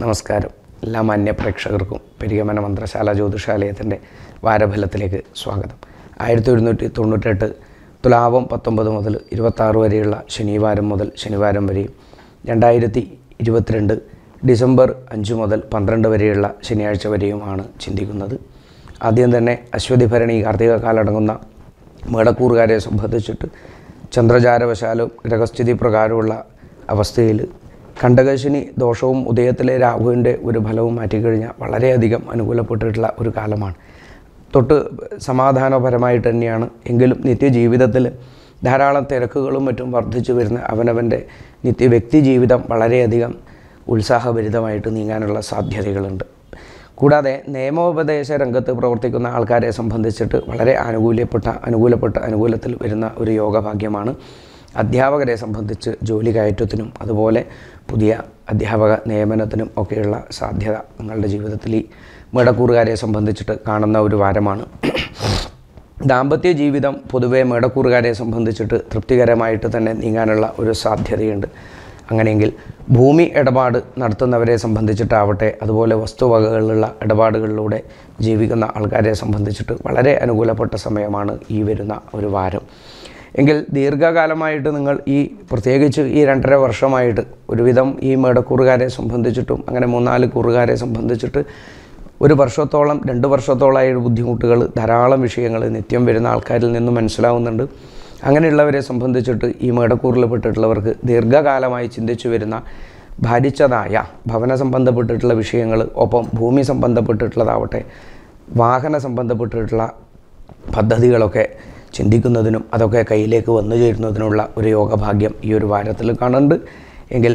നമസ്കാരം എല്ലാ മാന്യ പ്രേക്ഷകർക്കും പെരിയമന മന്ത്രശാല ജ്യോതിഷാലയത്തിൻ്റെ വാരഫലത്തിലേക്ക് സ്വാഗതം ആയിരത്തി ഒരുന്നൂറ്റി തൊണ്ണൂറ്റെട്ട് തുലാവം പത്തൊമ്പത് മുതൽ ഇരുപത്താറ് വരെയുള്ള ശനിവാരം മുതൽ ശനിവാരം വരെയും രണ്ടായിരത്തി ഇരുപത്തിരണ്ട് ഡിസംബർ അഞ്ച് മുതൽ പന്ത്രണ്ട് വരെയുള്ള ശനിയാഴ്ച വരെയുമാണ് ചിന്തിക്കുന്നത് ആദ്യം തന്നെ അശ്വതി ഭരണി കാർത്തിക കാലടങ്ങുന്ന മേടക്കൂറുകാരെ സംബന്ധിച്ചിട്ട് ചന്ദ്രചാരവശാലും ഗ്രഹസ്ഥിതി പ്രകാരമുള്ള അവസ്ഥയിൽ കണ്ടകശനി ദോഷവും ഉദയത്തിലെ രാഹുവിൻ്റെ ഒരു ഫലവും മാറ്റിക്കഴിഞ്ഞാൽ വളരെയധികം അനുകൂലപ്പെട്ടിട്ടുള്ള ഒരു കാലമാണ് തൊട്ട് സമാധാനപരമായിട്ട് തന്നെയാണ് എങ്കിലും നിത്യജീവിതത്തിൽ ധാരാളം തിരക്കുകളും മറ്റും വർദ്ധിച്ചു വരുന്ന അവനവൻ്റെ നിത്യ വ്യക്തി ജീവിതം വളരെയധികം ഉത്സാഹഭരിതമായിട്ട് നീങ്ങാനുള്ള സാധ്യതകളുണ്ട് കൂടാതെ നിയമോപദേശ രംഗത്ത് പ്രവർത്തിക്കുന്ന ആൾക്കാരെ സംബന്ധിച്ചിട്ട് വളരെ ആനുകൂല്യപ്പെട്ട അനുകൂലപ്പെട്ട അനുകൂലത്തിൽ വരുന്ന ഒരു യോഗഭാഗ്യമാണ് അധ്യാപകരെ സംബന്ധിച്ച് ജോലി കയറ്റത്തിനും അതുപോലെ പുതിയ അധ്യാപക നിയമനത്തിനും ഒക്കെയുള്ള സാധ്യത നിങ്ങളുടെ ജീവിതത്തിൽ ഈ മേടക്കൂറുകാരെ സംബന്ധിച്ചിട്ട് കാണുന്ന ഒരു വാരമാണ് ദാമ്പത്യ ജീവിതം പൊതുവെ മേടക്കൂറുകാരെ സംബന്ധിച്ചിട്ട് തൃപ്തികരമായിട്ട് തന്നെ നീങ്ങാനുള്ള ഒരു സാധ്യതയുണ്ട് അങ്ങനെയെങ്കിൽ ഭൂമി ഇടപാട് നടത്തുന്നവരെ സംബന്ധിച്ചിട്ടാവട്ടെ അതുപോലെ വസ്തുവകകളിലുള്ള ഇടപാടുകളിലൂടെ ജീവിക്കുന്ന ആൾക്കാരെ സംബന്ധിച്ചിട്ട് വളരെ അനുകൂലപ്പെട്ട സമയമാണ് ഈ വരുന്ന ഒരു വാരം എങ്കിൽ ദീർഘകാലമായിട്ട് നിങ്ങൾ ഈ പ്രത്യേകിച്ച് ഈ രണ്ടര വർഷമായിട്ട് ഒരുവിധം ഈ മേടക്കൂറുകാരെ സംബന്ധിച്ചിട്ടും അങ്ങനെ മൂന്നാല് കൂറുകാരെ സംബന്ധിച്ചിട്ട് ഒരു വർഷത്തോളം രണ്ട് വർഷത്തോളമായ ബുദ്ധിമുട്ടുകൾ ധാരാളം വിഷയങ്ങൾ നിത്യം വരുന്ന ആൾക്കാരിൽ നിന്നും മനസ്സിലാവുന്നുണ്ട് അങ്ങനെയുള്ളവരെ സംബന്ധിച്ചിട്ട് ഈ മേടക്കൂറിൽ പെട്ടിട്ടുള്ളവർക്ക് ദീർഘകാലമായി ചിന്തിച്ചു വരുന്ന ഭാരിച്ചതായ ഭവന സംബന്ധപ്പെട്ടിട്ടുള്ള വിഷയങ്ങൾ ഒപ്പം ഭൂമി സംബന്ധപ്പെട്ടിട്ടുള്ളതാവട്ടെ വാഹന സംബന്ധപ്പെട്ടിട്ടുള്ള പദ്ധതികളൊക്കെ ചിന്തിക്കുന്നതിനും അതൊക്കെ കയ്യിലേക്ക് വന്നു ചേരുന്നതിനുള്ള ഒരു യോഗഭാഗ്യം ഈ ഒരു വാരത്തിൽ കാണുന്നുണ്ട് എങ്കിൽ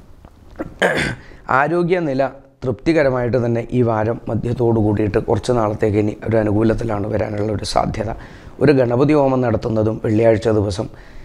ആരോഗ്യനില തൃപ്തികരമായിട്ട് തന്നെ ഈ വാരം മധ്യത്തോടു കൂടിയിട്ട് കുറച്ച് നാളത്തേക്ക് ഇനി ഒരു അനുകൂലത്തിലാണ് വരാനുള്ള ഒരു സാധ്യത ഒരു ഗണപതി ഹോമം നടത്തുന്നതും വെള്ളിയാഴ്ച ദിവസം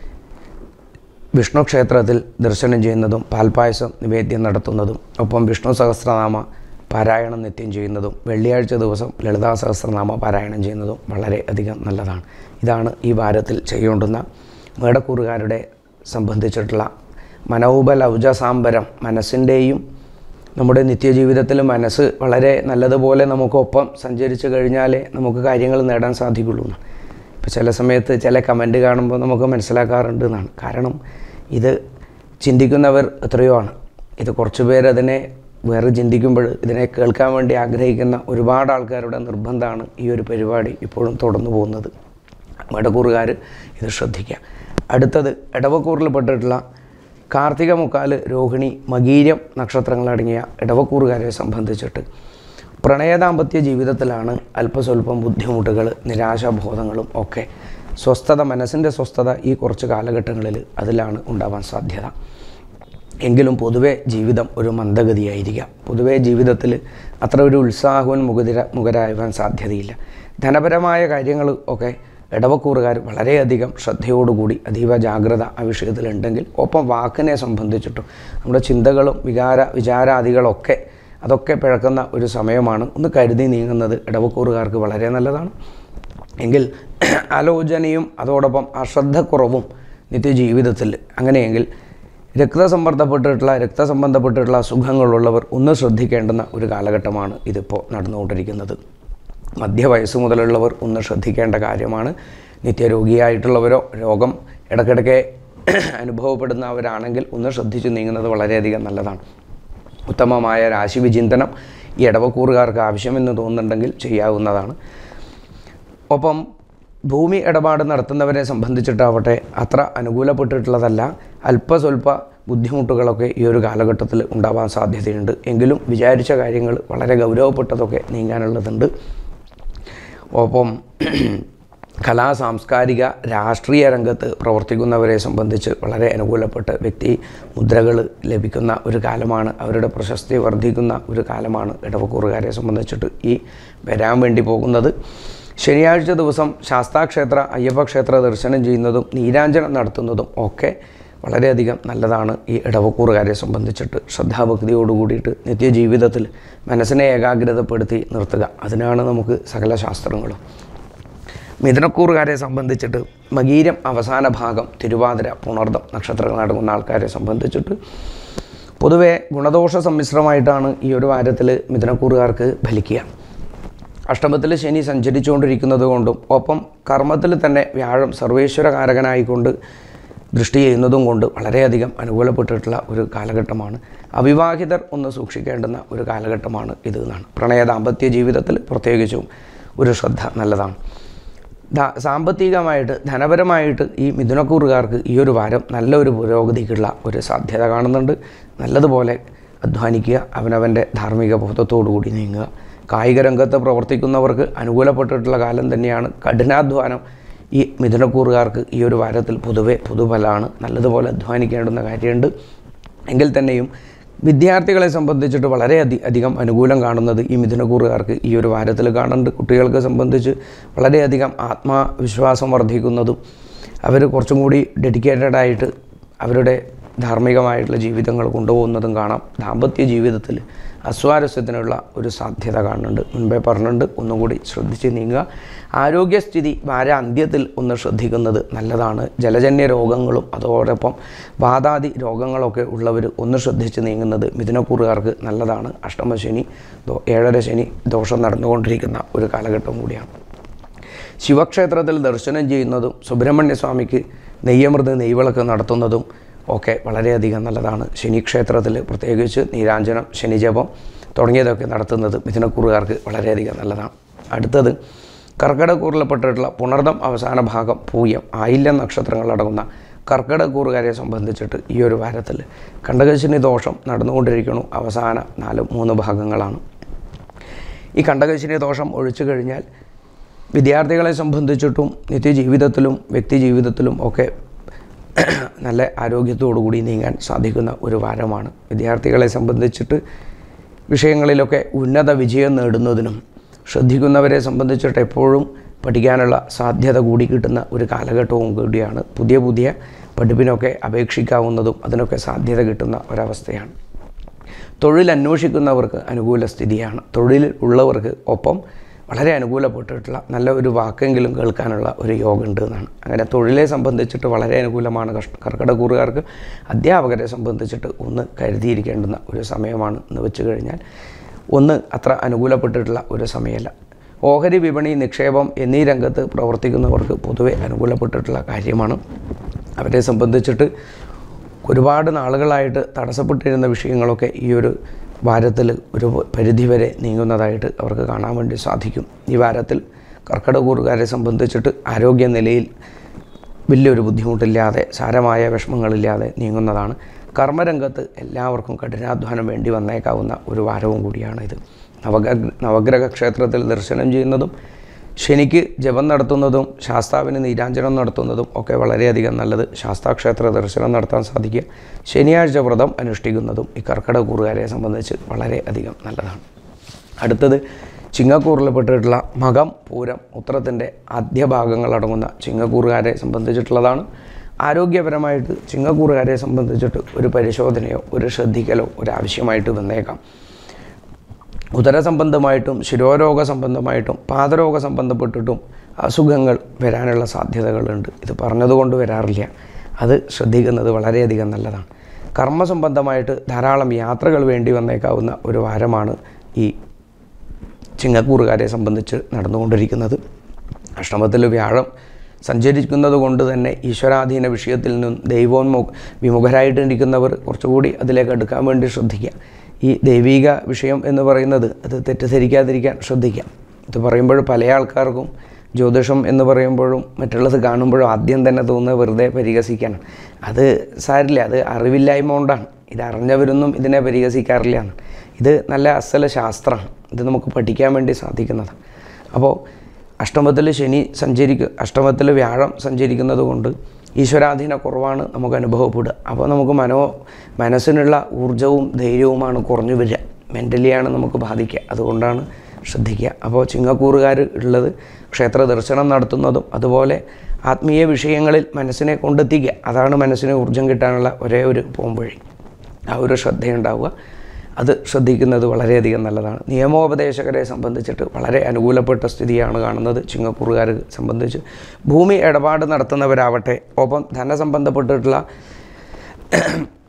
വിഷ്ണു ക്ഷേത്രത്തിൽ ദർശനം ചെയ്യുന്നതും പാൽപ്പായസം നിവേദ്യം നടത്തുന്നതും ഒപ്പം വിഷ്ണു സഹസ്രനാമ പാരായണം നിത്യം ചെയ്യുന്നതും വെള്ളിയാഴ്ച ദിവസം ലളിതാ സഹസ്രനാമ പാരായണം ചെയ്യുന്നതും വളരെ അധികം നല്ലതാണ് ഇതാണ് ഈ വാരത്തിൽ ചെയ്യേണ്ടുന്ന മേടക്കൂറുകാരുടെ സംബന്ധിച്ചിട്ടുള്ള മനോബല ഔജസാംബരം മനസ്സിൻ്റെയും നമ്മുടെ നിത്യജീവിതത്തിൽ മനസ്സ് വളരെ നല്ലതുപോലെ നമുക്കൊപ്പം സഞ്ചരിച്ചു കഴിഞ്ഞാലേ നമുക്ക് കാര്യങ്ങൾ നേടാൻ സാധിക്കുള്ളൂ എന്നാണ് ഇപ്പോൾ ചില സമയത്ത് ചില കമൻറ്റ് കാണുമ്പോൾ നമുക്ക് മനസ്സിലാക്കാറുണ്ട് എന്നാണ് കാരണം ഇത് ചിന്തിക്കുന്നവർ എത്രയോ ആണ് ഇത് കുറച്ച് പേരതിനെ വേറെ ചിന്തിക്കുമ്പോൾ ഇതിനെ കേൾക്കാൻ വേണ്ടി ആഗ്രഹിക്കുന്ന ഒരുപാട് ആൾക്കാരുടെ നിർബന്ധമാണ് ഈ ഒരു പരിപാടി ഇപ്പോഴും തുടർന്നു പോകുന്നത് മടക്കൂറുകാർ ഇത് ശ്രദ്ധിക്കുക അടുത്തത് ഇടവക്കൂറിൽ പെട്ടിട്ടുള്ള കാർത്തിക മുക്കാല് രോഹിണി മകീരം നക്ഷത്രങ്ങളടങ്ങിയ ഇടവക്കൂറുകാരെ സംബന്ധിച്ചിട്ട് പ്രണയദാമ്പത്യ ജീവിതത്തിലാണ് അല്പസ്വല്പം ബുദ്ധിമുട്ടുകൾ നിരാശാബോധങ്ങളും ഒക്കെ സ്വസ്ഥത മനസ്സിൻ്റെ സ്വസ്ഥത ഈ കുറച്ച് കാലഘട്ടങ്ങളിൽ അതിലാണ് ഉണ്ടാവാൻ സാധ്യത എങ്കിലും പൊതുവെ ജീവിതം ഒരു മന്ദഗതിയായിരിക്കാം പൊതുവെ ജീവിതത്തിൽ അത്ര ഒരു ഉത്സാഹവും മുഖതിര മുഖരാകാൻ സാധ്യതയില്ല ധനപരമായ കാര്യങ്ങൾ ഒക്കെ ഇടവക്കൂറുകാർ വളരെയധികം ശ്രദ്ധയോടുകൂടി അതീവ ജാഗ്രത ആ വിഷയത്തിലുണ്ടെങ്കിൽ ഒപ്പം വാക്കിനെ സംബന്ധിച്ചിട്ടും നമ്മുടെ ചിന്തകളും വികാര വിചാരാദികളൊക്കെ അതൊക്കെ പിഴക്കുന്ന ഒരു സമയമാണ് ഒന്ന് കരുതി നീങ്ങുന്നത് ഇടവക്കൂറുകാർക്ക് വളരെ നല്ലതാണ് എങ്കിൽ ആലോചനയും അതോടൊപ്പം അശ്രദ്ധക്കുറവും നിത്യജീവിതത്തിൽ അങ്ങനെയെങ്കിൽ രക്തസമ്മർദ്ദപ്പെട്ടിട്ടുള്ള രക്തസംബന്ധപ്പെട്ടിട്ടുള്ള അസുഖങ്ങളുള്ളവർ ഒന്ന് ശ്രദ്ധിക്കേണ്ടുന്ന ഒരു കാലഘട്ടമാണ് ഇതിപ്പോൾ നടന്നുകൊണ്ടിരിക്കുന്നത് മധ്യവയസ്സ് മുതലുള്ളവർ ഒന്ന് ശ്രദ്ധിക്കേണ്ട കാര്യമാണ് നിത്യരോഗിയായിട്ടുള്ളവരോ രോഗം ഇടയ്ക്കിടയ്ക്ക് അനുഭവപ്പെടുന്നവരാണെങ്കിൽ ഒന്ന് ശ്രദ്ധിച്ചു നീങ്ങുന്നത് വളരെയധികം നല്ലതാണ് ഉത്തമമായ രാശി വിചിന്തനം ഈ ഇടവക്കൂറുകാർക്ക് ആവശ്യമെന്ന് തോന്നുന്നുണ്ടെങ്കിൽ ചെയ്യാവുന്നതാണ് ഒപ്പം ഭൂമി ഇടപാട് നടത്തുന്നവരെ സംബന്ധിച്ചിട്ടാവട്ടെ അത്ര അനുകൂലപ്പെട്ടിട്ടുള്ളതല്ല അല്പസ്വല്പ ബുദ്ധിമുട്ടുകളൊക്കെ ഈ ഒരു കാലഘട്ടത്തിൽ ഉണ്ടാവാൻ സാധ്യതയുണ്ട് എങ്കിലും വിചാരിച്ച കാര്യങ്ങൾ വളരെ ഗൗരവപ്പെട്ടതൊക്കെ നീങ്ങാനുള്ളതുണ്ട് ഒപ്പം കലാ സാംസ്കാരിക രാഷ്ട്രീയ രംഗത്ത് പ്രവർത്തിക്കുന്നവരെ സംബന്ധിച്ച് വളരെ അനുകൂലപ്പെട്ട വ്യക്തി മുദ്രകൾ ലഭിക്കുന്ന ഒരു കാലമാണ് അവരുടെ പ്രശസ്തി വർദ്ധിക്കുന്ന ഒരു കാലമാണ് ഇടവക്കൂറുകാരെ സംബന്ധിച്ചിട്ട് ഈ വരാൻ വേണ്ടി പോകുന്നത് ശനിയാഴ്ച ദിവസം ശാസ്താക്ഷേത്ര അയ്യപ്പ ക്ഷേത്ര ദർശനം ചെയ്യുന്നതും നീരാഞ്ജനം നടത്തുന്നതും ഒക്കെ വളരെയധികം നല്ലതാണ് ഈ ഇടവക്കൂറുകാരെ സംബന്ധിച്ചിട്ട് ശ്രദ്ധാഭക്തിയോട് കൂടിയിട്ട് നിത്യജീവിതത്തിൽ മനസ്സിനെ ഏകാഗ്രതപ്പെടുത്തി നിർത്തുക അതിനാണ് നമുക്ക് സകല ശാസ്ത്രങ്ങളും മിഥുനക്കൂറുകാരെ സംബന്ധിച്ചിട്ട് മകീരം അവസാന ഭാഗം തിരുവാതിര പുണർദം നക്ഷത്രങ്ങൾ അടങ്ങുന്ന ആൾക്കാരെ സംബന്ധിച്ചിട്ട് പൊതുവെ ഗുണദോഷ സമ്മിശ്രമായിട്ടാണ് ഈ ഒരു വാരത്തിൽ മിഥുനക്കൂറുകാർക്ക് ഫലിക്കുക അഷ്ടമത്തിൽ ശനി സഞ്ചരിച്ചുകൊണ്ടിരിക്കുന്നത് കൊണ്ടും ഒപ്പം കർമ്മത്തിൽ തന്നെ വ്യാഴം സർവേശ്വരകാരകനായിക്കൊണ്ട് ദൃഷ്ടി ചെയ്യുന്നതും കൊണ്ട് വളരെയധികം അനുകൂലപ്പെട്ടിട്ടുള്ള ഒരു കാലഘട്ടമാണ് അവിവാഹിതർ ഒന്ന് സൂക്ഷിക്കേണ്ടുന്ന ഒരു കാലഘട്ടമാണ് ഇത് എന്നാണ് പ്രണയ ദാമ്പത്യ ജീവിതത്തിൽ പ്രത്യേകിച്ചും ഒരു ശ്രദ്ധ നല്ലതാണ് ദാ- സാമ്പത്തികമായിട്ട് ധനപരമായിട്ട് ഈ മിഥുനക്കൂറുകാർക്ക് ഈ ഒരു വാരം നല്ലൊരു പുരോഗതിക്കുള്ള ഒരു സാധ്യത കാണുന്നുണ്ട് നല്ലതുപോലെ അധ്വാനിക്കുക അവനവൻ്റെ ധാർമ്മിക ബോധത്തോടു കൂടി നീങ്ങുക കായിക രംഗത്ത് പ്രവർത്തിക്കുന്നവർക്ക് അനുകൂലപ്പെട്ടിട്ടുള്ള കാലം തന്നെയാണ് കഠിനാധ്വാനം ഈ മിഥുനക്കൂറുകാർക്ക് ഈ ഒരു വാരത്തിൽ പൊതുവെ പൊതുഫലമാണ് നല്ലതുപോലെ അധ്വാനിക്കേണ്ടുന്ന കാര്യമുണ്ട് എങ്കിൽ തന്നെയും വിദ്യാർത്ഥികളെ സംബന്ധിച്ചിട്ട് വളരെ അധി അധികം അനുകൂലം കാണുന്നത് ഈ മിഥുനക്കൂറുകാർക്ക് ഈ ഒരു വാരത്തിൽ കാണുന്നുണ്ട് കുട്ടികൾക്ക് സംബന്ധിച്ച് വളരെയധികം ആത്മവിശ്വാസം വർദ്ധിക്കുന്നതും അവർ കുറച്ചും കൂടി ഡെഡിക്കേറ്റഡ് ആയിട്ട് അവരുടെ ധാർമ്മികമായിട്ടുള്ള ജീവിതങ്ങൾ കൊണ്ടുപോകുന്നതും കാണാം ദാമ്പത്യ ജീവിതത്തിൽ അസ്വാരസ്യത്തിനുള്ള ഒരു സാധ്യത കാണുന്നുണ്ട് മുൻപേ പറഞ്ഞിട്ടുണ്ട് ഒന്നും കൂടി ശ്രദ്ധിച്ച് നീങ്ങുക ആരോഗ്യസ്ഥിതി വാര അന്ത്യത്തിൽ ഒന്ന് ശ്രദ്ധിക്കുന്നത് നല്ലതാണ് ജലജന്യ രോഗങ്ങളും അതോടൊപ്പം വാതാദി രോഗങ്ങളൊക്കെ ഉള്ളവർ ഒന്ന് ശ്രദ്ധിച്ച് നീങ്ങുന്നത് മിഥുനക്കൂറുകാർക്ക് നല്ലതാണ് അഷ്ടമശനി ദോ- ഏഴര ശനി ദോഷം നടന്നുകൊണ്ടിരിക്കുന്ന ഒരു കാലഘട്ടം കൂടിയാണ് ശിവക്ഷേത്രത്തിൽ ദർശനം ചെയ്യുന്നതും സുബ്രഹ്മണ്യ സ്വാമിക്ക് നെയ്യമൃത് നെയ്വിളക്ക് നടത്തുന്നതും ഒക്കെ വളരെയധികം നല്ലതാണ് ശനിക്ഷേത്രത്തിൽ പ്രത്യേകിച്ച് നീരാഞ്ജനം ശനിജപം തുടങ്ങിയതൊക്കെ നടത്തുന്നത് മിഥുനക്കൂറുകാർക്ക് വളരെയധികം നല്ലതാണ് അടുത്തത് കർക്കിടകൂറിൽപ്പെട്ടിട്ടുള്ള പുണർദം അവസാന ഭാഗം പൂയം ആയില്യം നക്ഷത്രങ്ങളടങ്ങുന്ന കർക്കിടകൂറുകാരെ സംബന്ധിച്ചിട്ട് ഈ ഒരു വാരത്തിൽ കണ്ടകശനി ദോഷം നടന്നുകൊണ്ടിരിക്കുന്നു അവസാന നാല് മൂന്ന് ഭാഗങ്ങളാണ് ഈ കണ്ടകശിനി ദോഷം ഒഴിച്ചു കഴിഞ്ഞാൽ വിദ്യാർത്ഥികളെ സംബന്ധിച്ചിട്ടും നിത്യജീവിതത്തിലും വ്യക്തി ജീവിതത്തിലും ഒക്കെ നല്ല ആരോഗ്യത്തോടു കൂടി നീങ്ങാൻ സാധിക്കുന്ന ഒരു വാരമാണ് വിദ്യാർത്ഥികളെ സംബന്ധിച്ചിട്ട് വിഷയങ്ങളിലൊക്കെ ഉന്നത വിജയം നേടുന്നതിനും ശ്രദ്ധിക്കുന്നവരെ സംബന്ധിച്ചിട്ട് എപ്പോഴും പഠിക്കാനുള്ള സാധ്യത കൂടി കിട്ടുന്ന ഒരു കാലഘട്ടവും കൂടിയാണ് പുതിയ പുതിയ പഠിപ്പിനൊക്കെ അപേക്ഷിക്കാവുന്നതും അതിനൊക്കെ സാധ്യത കിട്ടുന്ന ഒരവസ്ഥയാണ് തൊഴിൽ അന്വേഷിക്കുന്നവർക്ക് അനുകൂല സ്ഥിതിയാണ് തൊഴിൽ ഉള്ളവർക്ക് ഒപ്പം വളരെ അനുകൂലപ്പെട്ടിട്ടുള്ള നല്ല ഒരു വാക്കെങ്കിലും കേൾക്കാനുള്ള ഒരു യോഗം ഉണ്ട് എന്നാണ് അങ്ങനെ തൊഴിലെ സംബന്ധിച്ചിട്ട് വളരെ അനുകൂലമാണ് കഷ്ട കർക്കിടകൂറുകാർക്ക് അധ്യാപകരെ സംബന്ധിച്ചിട്ട് ഒന്ന് കരുതിയിരിക്കേണ്ടുന്ന ഒരു സമയമാണ് എന്ന് വെച്ച് കഴിഞ്ഞാൽ ഒന്ന് അത്ര അനുകൂലപ്പെട്ടിട്ടുള്ള ഒരു സമയമല്ല ഓഹരി വിപണി നിക്ഷേപം എന്നീ രംഗത്ത് പ്രവർത്തിക്കുന്നവർക്ക് പൊതുവെ അനുകൂലപ്പെട്ടിട്ടുള്ള കാര്യമാണ് അവരെ സംബന്ധിച്ചിട്ട് ഒരുപാട് നാളുകളായിട്ട് തടസ്സപ്പെട്ടിരുന്ന വിഷയങ്ങളൊക്കെ ഈ ഒരു വാരത്തിൽ ഒരു പരിധിവരെ നീങ്ങുന്നതായിട്ട് അവർക്ക് കാണാൻ വേണ്ടി സാധിക്കും ഈ വാരത്തിൽ കർക്കിടകൂറുകാരെ സംബന്ധിച്ചിട്ട് ആരോഗ്യ നിലയിൽ വലിയൊരു ബുദ്ധിമുട്ടില്ലാതെ സാരമായ വിഷമങ്ങളില്ലാതെ നീങ്ങുന്നതാണ് കർമ്മരംഗത്ത് എല്ലാവർക്കും കഠിനാധ്വാനം വേണ്ടി വന്നേക്കാവുന്ന ഒരു വാരവും കൂടിയാണ് ഇത് നവഗ്രഹ നവഗ്രഹ ക്ഷേത്രത്തിൽ ദർശനം ചെയ്യുന്നതും ശനിക്ക് ജപം നടത്തുന്നതും ശാസ്താവിന് നീരാഞ്ജനം നടത്തുന്നതും ഒക്കെ വളരെയധികം നല്ലത് ശാസ്താക്ഷേത്ര ദർശനം നടത്താൻ സാധിക്കുക ശനിയാഴ്ച വ്രതം അനുഷ്ഠിക്കുന്നതും ഈ കർക്കിടകൂറുകാരെ സംബന്ധിച്ച് വളരെ അധികം നല്ലതാണ് അടുത്തത് ചിങ്ങക്കൂറിൽപ്പെട്ടിട്ടുള്ള മകം പൂരം ഉത്രത്തിൻ്റെ ആദ്യഭാഗങ്ങളടങ്ങുന്ന ചിങ്ങക്കൂറുകാരെ സംബന്ധിച്ചിട്ടുള്ളതാണ് ആരോഗ്യപരമായിട്ട് ചിങ്ങക്കൂറുകാരെ സംബന്ധിച്ചിട്ട് ഒരു പരിശോധനയോ ഒരു ശ്രദ്ധിക്കലോ ഒരു ആവശ്യമായിട്ട് വന്നേക്കാം ഉദര സംബന്ധമായിട്ടും ശിരോരോഗ സംബന്ധമായിട്ടും പാദരോഗ സംബന്ധപ്പെട്ടിട്ടും അസുഖങ്ങൾ വരാനുള്ള സാധ്യതകളുണ്ട് ഇത് പറഞ്ഞതുകൊണ്ട് വരാറില്ല അത് ശ്രദ്ധിക്കുന്നത് വളരെയധികം നല്ലതാണ് കർമ്മ സംബന്ധമായിട്ട് ധാരാളം യാത്രകൾ വേണ്ടി വന്നേക്കാവുന്ന ഒരു വാരമാണ് ഈ ചിങ്ങക്കൂറുകാരെ സംബന്ധിച്ച് നടന്നുകൊണ്ടിരിക്കുന്നത് അഷ്ടമത്തിൽ വ്യാഴം സഞ്ചരിക്കുന്നത് കൊണ്ട് തന്നെ ഈശ്വരാധീന വിഷയത്തിൽ നിന്നും ദൈവോന്മു വിമുഖരായിട്ടിരിക്കുന്നവർ കുറച്ചുകൂടി അതിലേക്ക് അടുക്കാൻ വേണ്ടി ശ്രദ്ധിക്കുക ഈ ദൈവിക വിഷയം എന്ന് പറയുന്നത് അത് തെറ്റിദ്ധരിക്കാതിരിക്കാൻ ശ്രദ്ധിക്കാം ഇത് പറയുമ്പോൾ പല ആൾക്കാർക്കും ജ്യോതിഷം എന്ന് പറയുമ്പോഴും മറ്റുള്ളത് കാണുമ്പോഴും ആദ്യം തന്നെ തോന്നുന്നത് വെറുതെ പരിഹസിക്കാനാണ് അത് സാരില്ല അത് അറിവില്ലായ്മ കൊണ്ടാണ് ഇത് അറിഞ്ഞവരൊന്നും ഇതിനെ പരിഹസിക്കാറില്ല എന്ന്. ഇത് നല്ല അസല ശാസ്ത്രമാണ് ഇത് നമുക്ക് പഠിക്കാൻ വേണ്ടി സാധിക്കുന്നതാണ് അപ്പോൾ അഷ്ടമത്തിൽ ശനി സഞ്ചരിക്കുക അഷ്ടമത്തിൽ വ്യാഴം സഞ്ചരിക്കുന്നത് കൊണ്ട് ഈശ്വരാധീന കുറവാണ് നമുക്ക് അനുഭവപ്പെടുക അപ്പോൾ നമുക്ക് മനോ മനസ്സിനുള്ള ഊർജവും ധൈര്യവുമാണ് കുറഞ്ഞു വരിക മെൻ്റലിയാണ് നമുക്ക് ബാധിക്കുക അതുകൊണ്ടാണ് ശ്രദ്ധിക്കുക അപ്പോൾ ചിങ്ങക്കൂറുകാർ ഉള്ളത് ക്ഷേത്ര ദർശനം നടത്തുന്നതും അതുപോലെ ആത്മീയ വിഷയങ്ങളിൽ മനസ്സിനെ കൊണ്ടെത്തിക്കുക അതാണ് മനസ്സിന് ഊർജം കിട്ടാനുള്ള ഒരേ ഒരു പോംവഴി ആ ഒരു ശ്രദ്ധയുണ്ടാവുക അത് ശ്രദ്ധിക്കുന്നത് വളരെയധികം നല്ലതാണ് നിയമോപദേശകരെ സംബന്ധിച്ചിട്ട് വളരെ അനുകൂലപ്പെട്ട സ്ഥിതിയാണ് കാണുന്നത് ചിങ്ങക്കൂറുകാരെ സംബന്ധിച്ച് ഭൂമി ഇടപാട് നടത്തുന്നവരാവട്ടെ ഒപ്പം ധനസംബന്ധപ്പെട്ടിട്ടുള്ള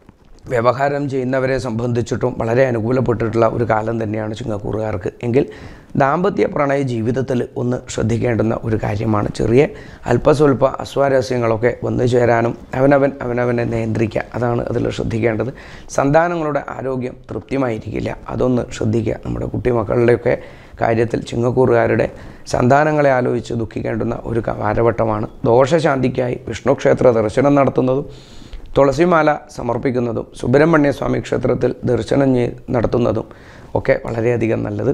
വ്യവഹാരം ചെയ്യുന്നവരെ സംബന്ധിച്ചിട്ടും വളരെ അനുകൂലപ്പെട്ടിട്ടുള്ള ഒരു കാലം തന്നെയാണ് ചിങ്ങക്കൂറുകാർക്ക് എങ്കിൽ ദാമ്പത്യ പ്രണയ ജീവിതത്തിൽ ഒന്ന് ശ്രദ്ധിക്കേണ്ടുന്ന ഒരു കാര്യമാണ് ചെറിയ അല്പസ്വല്പ അസ്വാരസ്യങ്ങളൊക്കെ വന്നു ചേരാനും അവനവൻ അവനവനെ നിയന്ത്രിക്കുക അതാണ് അതിൽ ശ്രദ്ധിക്കേണ്ടത് സന്താനങ്ങളുടെ ആരോഗ്യം തൃപ്തിയായിരിക്കില്ല അതൊന്ന് ശ്രദ്ധിക്കുക നമ്മുടെ കുട്ടിമക്കളുടെയൊക്കെ കാര്യത്തിൽ ചിങ്ങക്കൂറുകാരുടെ സന്താനങ്ങളെ ആലോചിച്ച് ദുഃഖിക്കേണ്ടുന്ന ഒരു ക- വാരവട്ടമാണ് ദോഷശാന്തിക്കായി വിഷ്ണു ക്ഷേത്ര ദർശനം നടത്തുന്നതും തുളസിമാല സമർപ്പിക്കുന്നതും സുബ്രഹ്മണ്യ സ്വാമി ക്ഷേത്രത്തിൽ ദർശനം ചെയ്- നടത്തുന്നതും ഒക്കെ വളരെയധികം നല്ലത്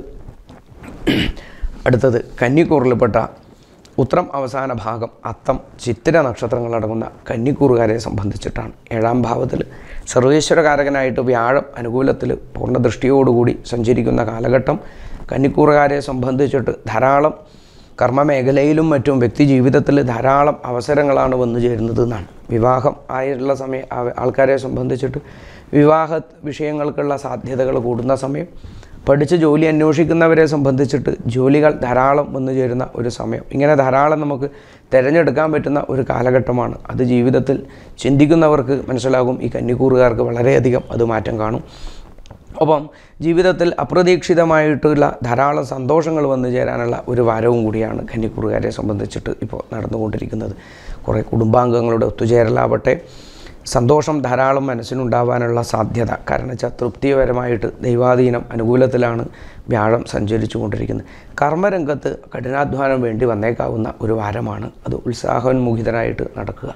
അടുത്തത് കന്നിക്കൂറിൽപ്പെട്ട ഉത്രം അവസാന ഭാഗം അത്തം ചിത്തിര നക്ഷത്രങ്ങളടങ്ങുന്ന കന്നിക്കൂറുകാരെ സംബന്ധിച്ചിട്ടാണ് ഏഴാം ഭാവത്തിൽ സർവേശ്വരകാരകനായിട്ട് വ്യാഴം അനുകൂലത്തിൽ പൂർണ്ണദൃഷ്ടിയോടുകൂടി സഞ്ചരിക്കുന്ന കാലഘട്ടം കന്നിക്കൂറുകാരെ സംബന്ധിച്ചിട്ട് ധാരാളം കർമ്മമേഖലയിലും മറ്റും വ്യക്തി ജീവിതത്തിൽ ധാരാളം അവസരങ്ങളാണ് വന്നു ചേരുന്നത് എന്നാണ് വിവാഹം ആയിട്ടുള്ള സമയം ആ- ആൾക്കാരെ സംബന്ധിച്ചിട്ട് വിവാഹ വിഷയങ്ങൾക്കുള്ള സാധ്യതകൾ കൂടുന്ന സമയം പഠിച്ച് ജോലി അന്വേഷിക്കുന്നവരെ സംബന്ധിച്ചിട്ട് ജോലികൾ ധാരാളം വന്നു ചേരുന്ന ഒരു സമയം ഇങ്ങനെ ധാരാളം നമുക്ക് തിരഞ്ഞെടുക്കാൻ പറ്റുന്ന ഒരു കാലഘട്ടമാണ് അത് ജീവിതത്തിൽ ചിന്തിക്കുന്നവർക്ക് മനസ്സിലാകും ഈ കന്നിക്കൂറുകാർക്ക് വളരെയധികം അത് മാറ്റം കാണും ഒപ്പം ജീവിതത്തിൽ അപ്രതീക്ഷിതമായിട്ടുള്ള ധാരാളം സന്തോഷങ്ങൾ വന്നു ചേരാനുള്ള ഒരു വാരവും കൂടിയാണ് കന്നിക്കൂറുകാരെ സംബന്ധിച്ചിട്ട് ഇപ്പോൾ നടന്നുകൊണ്ടിരിക്കുന്നത് കുറേ കുടുംബാംഗങ്ങളുടെ ഒത്തുചേരലാവട്ടെ സന്തോഷം ധാരാളം മനസ്സിനുണ്ടാവാനുള്ള സാധ്യത കാരണം വെച്ചാൽ തൃപ്തിപരമായിട്ട് ദൈവാധീനം അനുകൂലത്തിലാണ് വ്യാഴം സഞ്ചരിച്ചു കൊണ്ടിരിക്കുന്നത് കർമ്മരംഗത്ത് കഠിനാധ്വാനം വേണ്ടി വന്നേക്കാവുന്ന ഒരു വാരമാണ് അത് ഉത്സാഹോന്മുഖിതരായിട്ട് നടക്കുക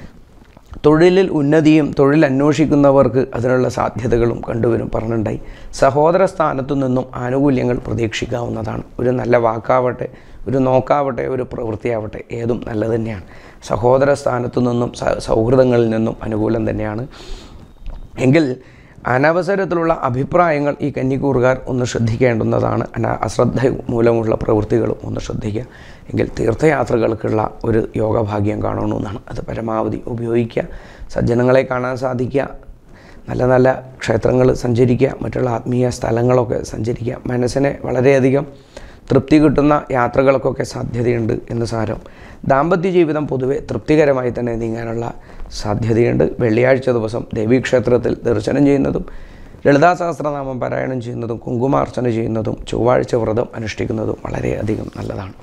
തൊഴിലിൽ ഉന്നതിയും തൊഴിൽ അന്വേഷിക്കുന്നവർക്ക് അതിനുള്ള സാധ്യതകളും കണ്ടുവരും പറഞ്ഞിട്ടുണ്ടായി സഹോദര സ്ഥാനത്തു നിന്നും ആനുകൂല്യങ്ങൾ പ്രതീക്ഷിക്കാവുന്നതാണ് ഒരു നല്ല വാക്കാവട്ടെ ഒരു നോക്കാവട്ടെ ഒരു പ്രവൃത്തിയാവട്ടെ ഏതും നല്ലത് തന്നെയാണ് സഹോദര സ്ഥാനത്തു നിന്നും സ- സൗഹൃദങ്ങളിൽ നിന്നും അനുകൂലം തന്നെയാണ് എങ്കിൽ അനവസരത്തിലുള്ള അഭിപ്രായങ്ങൾ ഈ കന്നിക്കൂറുകാർ ഒന്ന് ശ്രദ്ധിക്കേണ്ടുന്നതാണ് അന അശ്രദ്ധ മൂലമുള്ള പ്രവൃത്തികളും ഒന്ന് ശ്രദ്ധിക്കുക എങ്കിൽ തീർത്ഥയാത്രകൾക്കുള്ള ഒരു യോഗഭാഗ്യം കാണണമെന്നാണ് അത് പരമാവധി ഉപയോഗിക്കുക സജ്ജനങ്ങളെ കാണാൻ സാധിക്കുക നല്ല നല്ല ക്ഷേത്രങ്ങൾ സഞ്ചരിക്കുക മറ്റുള്ള ആത്മീയ സ്ഥലങ്ങളൊക്കെ സഞ്ചരിക്കുക മനസ്സിനെ വളരെയധികം തൃപ്തി കിട്ടുന്ന യാത്രകൾക്കൊക്കെ സാധ്യതയുണ്ട് എന്ന് സാരം ദാമ്പത്യ ജീവിതം പൊതുവെ തൃപ്തികരമായി തന്നെ നീങ്ങാനുള്ള സാധ്യതയുണ്ട് വെള്ളിയാഴ്ച ദിവസം ദേവീക്ഷേത്രത്തിൽ ദർശനം ചെയ്യുന്നതും ലളിതാ സഹസ്രനാമം പാരായണം ചെയ്യുന്നതും കുങ്കുമാർച്ചന ചെയ്യുന്നതും ചൊവ്വാഴ്ച വ്രതം അനുഷ്ഠിക്കുന്നതും വളരെയധികം നല്ലതാണ്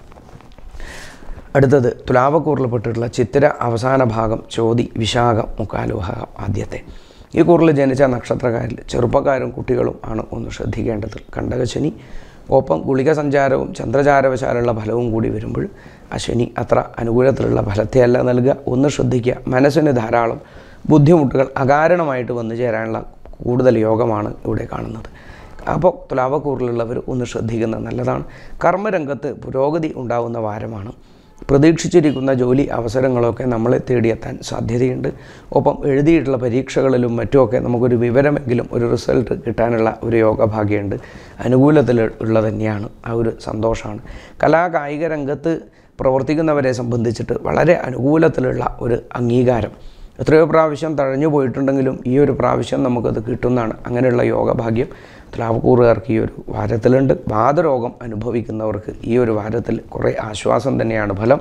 അടുത്തത് തുലാവക്കൂറിൽപ്പെട്ടിട്ടുള്ള ചിത്തിര അവസാന ഭാഗം ചോതി വിശാഖം മുക്കാലുഭാഗം ആദ്യത്തെ ഈ കൂറിൽ ജനിച്ച നക്ഷത്രക്കാരിൽ ചെറുപ്പക്കാരും കുട്ടികളും ആണ് ഒന്ന് ശ്രദ്ധിക്കേണ്ടത് കണ്ടകശനി ഒപ്പം ഗുളിക സഞ്ചാരവും ചന്ദ്രചാരവശാലുള്ള ഫലവും കൂടി വരുമ്പോൾ ആ ശനി അത്ര അനുകൂലത്തിലുള്ള ഫലത്തെയല്ല നൽകുക ഒന്ന് ശ്രദ്ധിക്കുക മനസ്സിന് ധാരാളം ബുദ്ധിമുട്ടുകൾ അകാരണമായിട്ട് വന്നു ചേരാനുള്ള കൂടുതൽ യോഗമാണ് ഇവിടെ കാണുന്നത് അപ്പോൾ തുലാവക്കൂറിലുള്ളവർ ഒന്ന് ശ്രദ്ധിക്കുന്നത് നല്ലതാണ് കർമ്മരംഗത്ത് പുരോഗതി ഉണ്ടാകുന്ന വാരമാണ് പ്രതീക്ഷിച്ചിരിക്കുന്ന ജോലി അവസരങ്ങളൊക്കെ നമ്മളെ തേടിയെത്താൻ സാധ്യതയുണ്ട് ഒപ്പം എഴുതിയിട്ടുള്ള പരീക്ഷകളിലും മറ്റുമൊക്കെ നമുക്കൊരു വിവരമെങ്കിലും ഒരു റിസൾട്ട് കിട്ടാനുള്ള ഒരു യോഗഭാഗ്യമുണ്ട് അനുകൂലത്തിൽ ഉള്ള തന്നെയാണ് ആ ഒരു സന്തോഷമാണ് കലാകായിക രംഗത്ത് പ്രവർത്തിക്കുന്നവരെ സംബന്ധിച്ചിട്ട് വളരെ അനുകൂലത്തിലുള്ള ഒരു അംഗീകാരം എത്രയോ പ്രാവശ്യം തഴഞ്ഞു പോയിട്ടുണ്ടെങ്കിലും ഈ ഒരു പ്രാവശ്യം നമുക്കത് കിട്ടുന്നതാണ് അങ്ങനെയുള്ള യോഗഭാഗ്യം തുലാവക്കൂറുകാർക്ക് ഈ ഒരു വാരത്തിലുണ്ട് വാതരോഗം അനുഭവിക്കുന്നവർക്ക് ഈ ഒരു വാരത്തിൽ കുറേ ആശ്വാസം തന്നെയാണ് ഫലം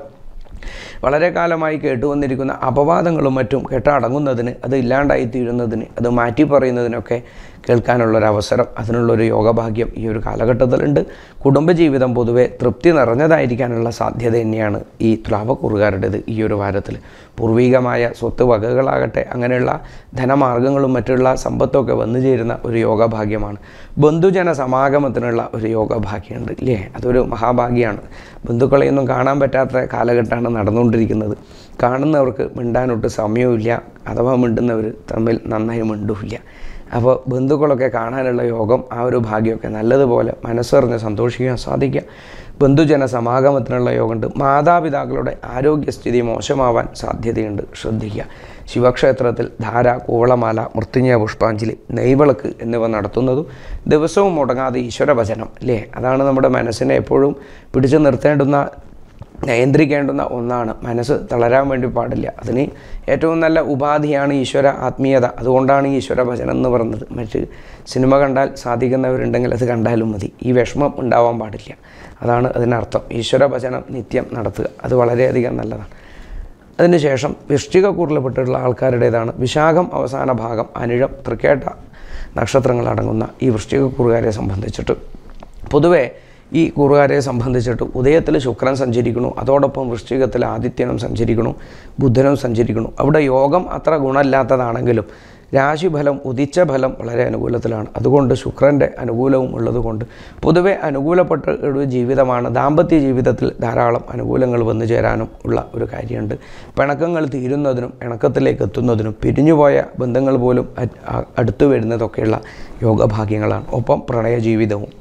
വളരെ കാലമായി കേട്ടുവന്നിരിക്കുന്ന അപവാദങ്ങളും മറ്റും കേട്ടടങ്ങുന്നതിന് അത് ഇല്ലാണ്ടായിത്തീരുന്നതിന് അത് മാറ്റി പറയുന്നതിനൊക്കെ കേൾക്കാനുള്ളൊരവസരം അതിനുള്ളൊരു യോഗഭാഗ്യം ഈ ഒരു കാലഘട്ടത്തിലുണ്ട് കുടുംബജീവിതം പൊതുവെ തൃപ്തി നിറഞ്ഞതായിരിക്കാനുള്ള സാധ്യത തന്നെയാണ് ഈ തുലാവക്കുറുകാരുടേത് ഈ ഒരു വാരത്തിൽ പൂർവികമായ സ്വത്ത് വകകളാകട്ടെ അങ്ങനെയുള്ള ധനമാർഗങ്ങളും മറ്റുള്ള സമ്പത്തൊക്കെ വന്നു ചേരുന്ന ഒരു യോഗഭാഗ്യമാണ് ബന്ധുജന സമാഗമത്തിനുള്ള ഒരു യോഗഭാഗ്യമുണ്ട് ഇല്ലേ അതൊരു മഹാഭാഗ്യമാണ് ബന്ധുക്കളെയൊന്നും കാണാൻ പറ്റാത്ത കാലഘട്ടമാണ് നടന്നുകൊണ്ടിരിക്കുന്നത് കാണുന്നവർക്ക് മിണ്ടാനൊട്ട് സമയവുമില്ല അഥവാ മിണ്ടുന്നവർ തമ്മിൽ നന്നായി മിണ്ടുമില്ല അപ്പോൾ ബന്ധുക്കളൊക്കെ കാണാനുള്ള യോഗം ആ ഒരു ഭാഗ്യമൊക്കെ നല്ലതുപോലെ മനസ്സറിഞ്ഞ് സന്തോഷിക്കാൻ സാധിക്കുക ബന്ധുജന സമാഗമത്തിനുള്ള യോഗമുണ്ട് മാതാപിതാക്കളുടെ ആരോഗ്യസ്ഥിതി മോശമാവാൻ സാധ്യതയുണ്ട് ശ്രദ്ധിക്കുക ശിവക്ഷേത്രത്തിൽ ധാര കൂവളമാല മൃത്യുഞ്ജയ പുഷ്പാഞ്ജലി നെയ്വിളക്ക് എന്നിവ നടത്തുന്നതും ദിവസവും മുടങ്ങാതെ ഈശ്വരഭജനം അല്ലേ അതാണ് നമ്മുടെ മനസ്സിനെ എപ്പോഴും പിടിച്ചു നിർത്തേണ്ടുന്ന നിയന്ത്രിക്കേണ്ടുന്ന ഒന്നാണ് മനസ്സ് തളരാൻ വേണ്ടി പാടില്ല അതിന് ഏറ്റവും നല്ല ഉപാധിയാണ് ഈശ്വര ആത്മീയത അതുകൊണ്ടാണ് ഈ ഈശ്വര ഭജനം എന്ന് പറയുന്നത് മറ്റ് സിനിമ കണ്ടാൽ സാധിക്കുന്നവരുണ്ടെങ്കിൽ അത് കണ്ടാലും മതി ഈ വിഷമം ഉണ്ടാവാൻ പാടില്ല അതാണ് അതിനർത്ഥം ഈശ്വര ഭജനം നിത്യം നടത്തുക അത് വളരെയധികം നല്ലതാണ് അതിനുശേഷം വൃശ്ചികക്കൂറിൽപ്പെട്ടിട്ടുള്ള ആൾക്കാരുടേതാണ് വിശാഖം അവസാന ഭാഗം അനിഴം തൃക്കേട്ട നക്ഷത്രങ്ങളടങ്ങുന്ന ഈ വൃശ്ചികക്കൂറുകാരെ സംബന്ധിച്ചിട്ട് പൊതുവേ ഈ കൂറുകാരെ സംബന്ധിച്ചിട്ട് ഉദയത്തിൽ ശുക്രൻ സഞ്ചരിക്കണു അതോടൊപ്പം വൃശ്ചികത്തിൽ ആദിത്യനും സഞ്ചരിക്കണു ബുധനും സഞ്ചരിക്കണു അവിടെ യോഗം അത്ര ഗുണമില്ലാത്തതാണെങ്കിലും രാശിഫലം ഉദിച്ച ഫലം വളരെ അനുകൂലത്തിലാണ് അതുകൊണ്ട് ശുക്രൻ്റെ അനുകൂലവും ഉള്ളതുകൊണ്ട് പൊതുവെ അനുകൂലപ്പെട്ട ഒരു ജീവിതമാണ് ദാമ്പത്യ ജീവിതത്തിൽ ധാരാളം അനുകൂലങ്ങൾ വന്നു ചേരാനും ഉള്ള ഒരു കാര്യമുണ്ട് പിണക്കങ്ങൾ തീരുന്നതിനും ഇണക്കത്തിലേക്ക് എത്തുന്നതിനും പിരിഞ്ഞുപോയ ബന്ധങ്ങൾ പോലും അ- അ- അടുത്തു വരുന്നതൊക്കെയുള്ള യോഗഭാഗ്യങ്ങളാണ് ഒപ്പം പ്രണയ ജീവിതവും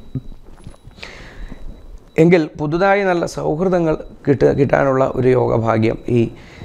എങ്കിൽ പുതുതായി നല്ല സൗഹൃദങ്ങൾ കിട്ട കിട്ടാനുള്ള ഒരു യോഗഭാഗ്യം ഈ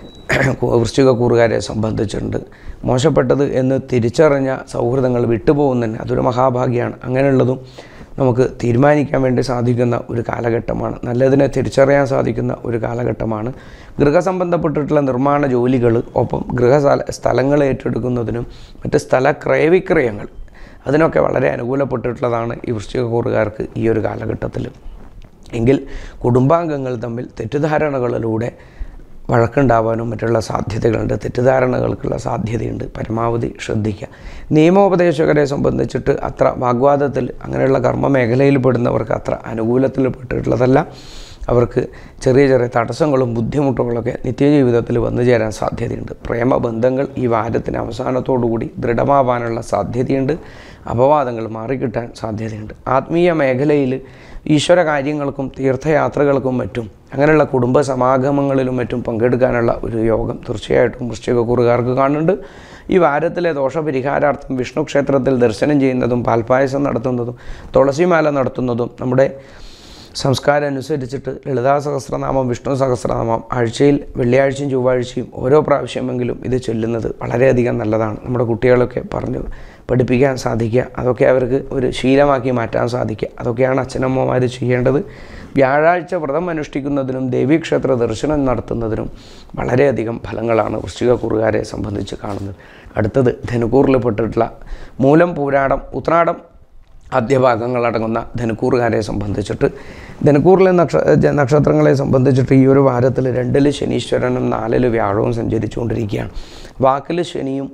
വൃശ്ചിക കൂറുകാരെ സംബന്ധിച്ചിട്ടുണ്ട് മോശപ്പെട്ടത് എന്ന് തിരിച്ചറിഞ്ഞ സൗഹൃദങ്ങൾ വിട്ടുപോകുന്നതിന് അതൊരു മഹാഭാഗ്യമാണ് അങ്ങനെയുള്ളതും നമുക്ക് തീരുമാനിക്കാൻ വേണ്ടി സാധിക്കുന്ന ഒരു കാലഘട്ടമാണ് നല്ലതിനെ തിരിച്ചറിയാൻ സാധിക്കുന്ന ഒരു കാലഘട്ടമാണ് ഗൃഹസംബന്ധപ്പെട്ടിട്ടുള്ള നിർമ്മാണ ജോലികൾ ഒപ്പം ഗൃഹസ്ഥല സ്ഥലങ്ങൾ ഏറ്റെടുക്കുന്നതിനും മറ്റ് സ്ഥല ക്രയവിക്രയങ്ങൾ അതിനൊക്കെ വളരെ അനുകൂലപ്പെട്ടിട്ടുള്ളതാണ് ഈ വൃശ്ചിക കൂറുകാർക്ക് ഈ ഒരു കാലഘട്ടത്തിൽ എങ്കിൽ കുടുംബാംഗങ്ങൾ തമ്മിൽ തെറ്റിദ്ധാരണകളിലൂടെ വഴക്കുണ്ടാവാനും മറ്റുള്ള സാധ്യതകളുണ്ട് തെറ്റിദ്ധാരണകൾക്കുള്ള സാധ്യതയുണ്ട് പരമാവധി ശ്രദ്ധിക്കുക നിയമോപദേശകരെ സംബന്ധിച്ചിട്ട് അത്ര വാഗ്വാദത്തിൽ അങ്ങനെയുള്ള കർമ്മ മേഖലയിൽ പെടുന്നവർക്ക് അത്ര അനുകൂലത്തിൽ പെട്ടിട്ടുള്ളതല്ല അവർക്ക് ചെറിയ ചെറിയ തടസ്സങ്ങളും ബുദ്ധിമുട്ടുകളൊക്കെ നിത്യജീവിതത്തിൽ വന്നു ചേരാൻ സാധ്യതയുണ്ട് പ്രേമബന്ധങ്ങൾ ഈ വാരത്തിന് അവസാനത്തോടുകൂടി ദൃഢമാവാനുള്ള സാധ്യതയുണ്ട് അപവാദങ്ങൾ മാറിക്കിട്ടാൻ സാധ്യതയുണ്ട് ആത്മീയ മേഖലയിൽ ഈശ്വര കാര്യങ്ങൾക്കും തീർത്ഥയാത്രകൾക്കും മറ്റും അങ്ങനെയുള്ള കുടുംബ സമാഗമങ്ങളിലും മറ്റും പങ്കെടുക്കാനുള്ള ഒരു യോഗം തീർച്ചയായിട്ടും വൃശ്ചികക്കുറുകാർക്ക് കാണുന്നുണ്ട് ഈ വാരത്തിലെ ദോഷപരിഹാരാർത്ഥം വിഷ്ണു ക്ഷേത്രത്തിൽ ദർശനം ചെയ്യുന്നതും പാൽപ്പായസം നടത്തുന്നതും തുളസിമാല നടത്തുന്നതും നമ്മുടെ സംസ്കാരം അനുസരിച്ചിട്ട് ലളിതാ സഹസ്രനാമം വിഷ്ണു സഹസ്രനാമം ആഴ്ചയിൽ വെള്ളിയാഴ്ചയും ചൊവ്വാഴ്ചയും ഓരോ പ്രാവശ്യമെങ്കിലും ഇത് ചൊല്ലുന്നത് വളരെയധികം നല്ലതാണ് നമ്മുടെ കുട്ടികളൊക്കെ പറഞ്ഞു പഠിപ്പിക്കാൻ സാധിക്കുക അതൊക്കെ അവർക്ക് ഒരു ശീലമാക്കി മാറ്റാൻ സാധിക്കുക അതൊക്കെയാണ് അച്ഛനമ്മമാർ ചെയ്യേണ്ടത് വ്യാഴാഴ്ച വ്രതം അനുഷ്ഠിക്കുന്നതിനും ദേവീക്ഷേത്ര ദർശനം നടത്തുന്നതിനും വളരെയധികം ഫലങ്ങളാണ് വൃശ്ചിക കുറുകാരെ സംബന്ധിച്ച് കാണുന്നത് അടുത്തത് ധനുക്കൂറിൽപ്പെട്ടിട്ടുള്ള മൂലം പൂരാടം ഉത്രാടം ആദ്യഭാഗങ്ങളടങ്ങുന്ന ധനുക്കൂറുകാരെ സംബന്ധിച്ചിട്ട് ധനുക്കൂറിലെ നക്ഷ ജ- നക്ഷത്രങ്ങളെ സംബന്ധിച്ചിട്ട് ഈ ഒരു വാരത്തിൽ രണ്ടിൽ ശനീശ്വരനും നാലിൽ വ്യാഴവും സഞ്ചരിച്ചുകൊണ്ടിരിക്കുകയാണ് വാക്കിൽ ശനിയും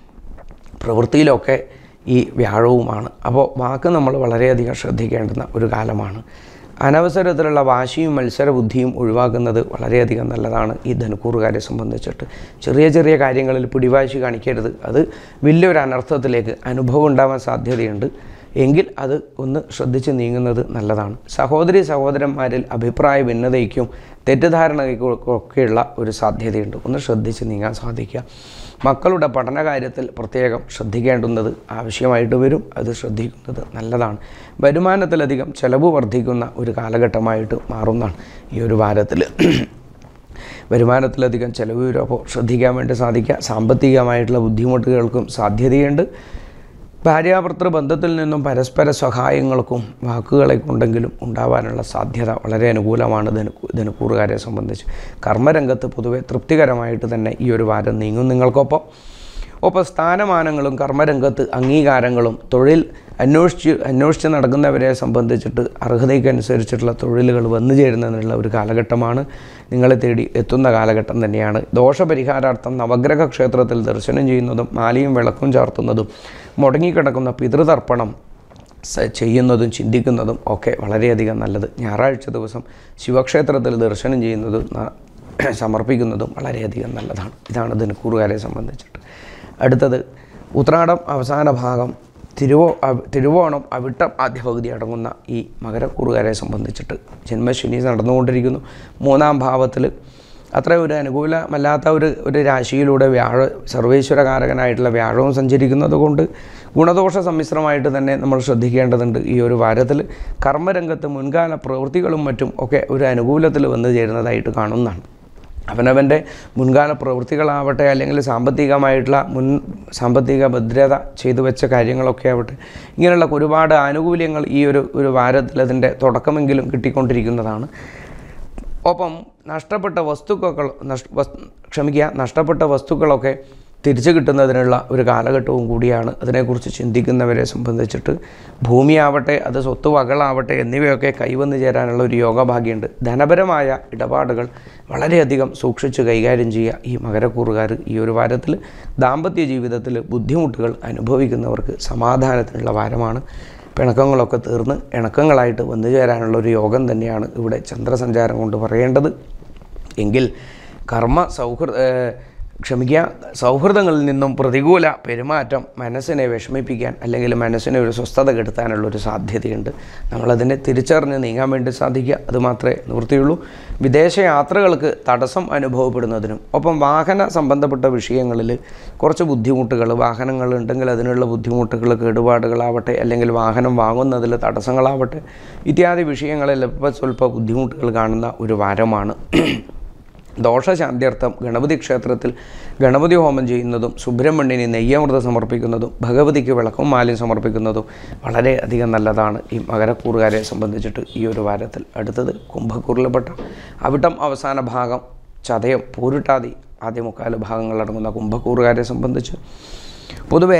പ്രവൃത്തിയിലൊക്കെ ഈ വ്യാഴവുമാണ് അപ്പോൾ വാക്ക് നമ്മൾ വളരെയധികം ശ്രദ്ധിക്കേണ്ടുന്ന ഒരു കാലമാണ് അനവസരത്തിലുള്ള വാശിയും മത്സര ബുദ്ധിയും ഒഴിവാക്കുന്നത് വളരെയധികം നല്ലതാണ് ഈ ധനുക്കൂറുകാരെ സംബന്ധിച്ചിട്ട് ചെറിയ ചെറിയ കാര്യങ്ങളിൽ പിടിവാശി കാണിക്കരുത് അത് വലിയൊരു അനർത്ഥത്തിലേക്ക് അനുഭവം ഉണ്ടാവാൻ സാധ്യതയുണ്ട് എങ്കിൽ അത് ഒന്ന് ശ്രദ്ധിച്ച് നീങ്ങുന്നത് നല്ലതാണ് സഹോദരി സഹോദരന്മാരിൽ അഭിപ്രായ ഭിന്നതയ്ക്കും തെറ്റിദ്ധാരണയ്ക്കൊക്കെയുള്ള ഒരു സാധ്യതയുണ്ട് ഒന്ന് ശ്രദ്ധിച്ച് നീങ്ങാൻ സാധിക്കുക മക്കളുടെ പഠന കാര്യത്തിൽ പ്രത്യേകം ശ്രദ്ധിക്കേണ്ടുന്നത് ആവശ്യമായിട്ട് വരും അത് ശ്രദ്ധിക്കുന്നത് നല്ലതാണ് വരുമാനത്തിലധികം ചെലവ് വർദ്ധിക്കുന്ന ഒരു കാലഘട്ടമായിട്ട് മാറുന്നതാണ് ഈ ഒരു വാരത്തിൽ വരുമാനത്തിലധികം ചെലവ് വരും അപ്പോൾ ശ്രദ്ധിക്കാൻ വേണ്ടി സാധിക്കുക സാമ്പത്തികമായിട്ടുള്ള ബുദ്ധിമുട്ടുകൾക്കും സാധ്യതയുണ്ട് ഭാര്യാഭർത്തൃ ബന്ധത്തിൽ നിന്നും പരസ്പര സഹായങ്ങൾക്കും വാക്കുകളെ കൊണ്ടെങ്കിലും ഉണ്ടാവാനുള്ള സാധ്യത വളരെ അനുകൂലമാണ് ധനു ധനുക്കൂറുകാരെ സംബന്ധിച്ച് കർമ്മരംഗത്ത് പൊതുവെ തൃപ്തികരമായിട്ട് തന്നെ ഈ ഒരു വാരം നീങ്ങും നിങ്ങൾക്കൊപ്പം ഒപ്പം സ്ഥാനമാനങ്ങളും കർമ്മരംഗത്ത് അംഗീകാരങ്ങളും തൊഴിൽ അന്വേഷിച്ച് അന്വേഷിച്ച് നടക്കുന്നവരെ സംബന്ധിച്ചിട്ട് അർഹതയ്ക്കനുസരിച്ചിട്ടുള്ള തൊഴിലുകൾ വന്നു ചേരുന്നതിനുള്ള ഒരു കാലഘട്ടമാണ് നിങ്ങളെ തേടി എത്തുന്ന കാലഘട്ടം തന്നെയാണ് ദോഷപരിഹാരാർത്ഥം നവഗ്രഹ ക്ഷേത്രത്തിൽ ദർശനം ചെയ്യുന്നതും മാലയും വിളക്കും ചാർത്തുന്നതും മുടങ്ങിക്കിടക്കുന്ന പിതൃതർപ്പണം സ- ചെയ്യുന്നതും ചിന്തിക്കുന്നതും ഒക്കെ വളരെയധികം നല്ലത് ഞായറാഴ്ച ദിവസം ശിവക്ഷേത്രത്തിൽ ദർശനം ചെയ്യുന്നതും ന- സമർപ്പിക്കുന്നതും വളരെയധികം നല്ലതാണ് ഇതാണ് ധനുക്കൂറുകാരെ സംബന്ധിച്ചിട്ട് അടുത്തത് ഉത്രാടം അവസാന ഭാഗം തിരുവോ അവ- തിരുവോണം അവിട്ടം ആദ്യ പകുതി അടങ്ങുന്ന ഈ മകരക്കൂറുകാരെ സംബന്ധിച്ചിട്ട് ജന്മശനി നടന്നുകൊണ്ടിരിക്കുന്നു മൂന്നാം ഭാവത്തിൽ അത്ര ഒരു അനുകൂലമല്ലാത്ത ഒരു ഒരു രാശിയിലൂടെ വ്യാഴ സർവേശ്വരകാരകനായിട്ടുള്ള വ്യാഴവും സഞ്ചരിക്കുന്നത് കൊണ്ട് ഗുണദോഷ സമ്മിശ്രമായിട്ട് തന്നെ നമ്മൾ ശ്രദ്ധിക്കേണ്ടതുണ്ട് ഈ ഒരു വാരത്തിൽ കർമ്മരംഗത്ത് മുൻകാല പ്രവൃത്തികളും മറ്റും ഒക്കെ ഒരു അനുകൂലത്തിൽ വന്നു ചേരുന്നതായിട്ട് കാണുന്നതാണ് അവനവൻ്റെ മുൻകാല പ്രവൃത്തികളാവട്ടെ അല്ലെങ്കിൽ സാമ്പത്തികമായിട്ടുള്ള മുൻ സാമ്പത്തിക ഭദ്രത ചെയ്തു വെച്ച കാര്യങ്ങളൊക്കെ ആവട്ടെ ഇങ്ങനെയുള്ള ഒരുപാട് ആനുകൂല്യങ്ങൾ ഈ ഒരു ഒരു വാരത്തിൽ അതിൻ്റെ തുടക്കമെങ്കിലും കിട്ടിക്കൊണ്ടിരിക്കുന്നതാണ് ഒപ്പം നഷ്ടപ്പെട്ട വസ്തുക്കൾ നഷ് വസ് ക്ഷമിക്കുക നഷ്ടപ്പെട്ട വസ്തുക്കളൊക്കെ തിരിച്ചു കിട്ടുന്നതിനുള്ള ഒരു കാലഘട്ടവും കൂടിയാണ് അതിനെക്കുറിച്ച് ചിന്തിക്കുന്നവരെ സംബന്ധിച്ചിട്ട് ഭൂമിയാവട്ടെ അത് സ്വത്ത് വകളാവട്ടെ എന്നിവയൊക്കെ കൈവന്നു ചേരാനുള്ള ഒരു യോഗഭാഗ്യമുണ്ട് ധനപരമായ ഇടപാടുകൾ വളരെയധികം സൂക്ഷിച്ച് കൈകാര്യം ചെയ്യുക ഈ മകരക്കൂറുകാർ ഈ ഒരു വാരത്തിൽ ദാമ്പത്യ ജീവിതത്തിൽ ബുദ്ധിമുട്ടുകൾ അനുഭവിക്കുന്നവർക്ക് സമാധാനത്തിനുള്ള വാരമാണ് പിണക്കങ്ങളൊക്കെ തീർന്ന് ഇണക്കങ്ങളായിട്ട് വന്നു ചേരാനുള്ള ഒരു യോഗം തന്നെയാണ് ഇവിടെ ചന്ദ്രസഞ്ചാരം കൊണ്ട് പറയേണ്ടത് എങ്കിൽ കർമ്മ സൗഹൃദ ഏഹ് ക്ഷമിക്കുക സൗഹൃദങ്ങളിൽ നിന്നും പ്രതികൂല പെരുമാറ്റം മനസ്സിനെ വിഷമിപ്പിക്കാൻ അല്ലെങ്കിൽ മനസ്സിനെ ഒരു സ്വസ്ഥത കെടുത്താനുള്ള ഒരു സാധ്യതയുണ്ട് നമ്മളതിനെ തിരിച്ചറിഞ്ഞ് നീങ്ങാൻ വേണ്ടി സാധിക്കുക അത് മാത്രമേ നിവൃത്തിയുള്ളൂ വിദേശ യാത്രകൾക്ക് തടസ്സം അനുഭവപ്പെടുന്നതിനും ഒപ്പം വാഹന സംബന്ധപ്പെട്ട വിഷയങ്ങളിൽ കുറച്ച് ബുദ്ധിമുട്ടുകൾ വാഹനങ്ങൾ ഉണ്ടെങ്കിൽ അതിനുള്ള ബുദ്ധിമുട്ടുകൾ കേടുപാടുകളാവട്ടെ അല്ലെങ്കിൽ വാഹനം വാങ്ങുന്നതിൽ തടസ്സങ്ങളാവട്ടെ ഇത്യാദി വിഷയങ്ങളിൽ അല്പ സ്വല്പ ബുദ്ധിമുട്ടുകൾ കാണുന്ന ഒരു വാരമാണ് ദോഷശാന്ത്യർത്ഥം ഗണപതി ക്ഷേത്രത്തിൽ ഗണപതി ഹോമം ചെയ്യുന്നതും സുബ്രഹ്മണ്യന് നെയ്യമൃതം സമർപ്പിക്കുന്നതും ഭഗവതിക്ക് വിളക്കും മാലിയും സമർപ്പിക്കുന്നതും വളരെ അധികം നല്ലതാണ് ഈ മകരക്കൂറുകാരെ സംബന്ധിച്ചിട്ട് ഈ ഒരു വാരത്തിൽ അടുത്തത് കുംഭക്കൂറിൽപ്പെട്ട അവിട്ടം അവസാന ഭാഗം ചതയം പൂരിട്ടാതി ആദ്യ മുക്കാല് ഭാഗങ്ങളടങ്ങുന്ന കുംഭക്കൂറുകാരെ സംബന്ധിച്ച് പൊതുവേ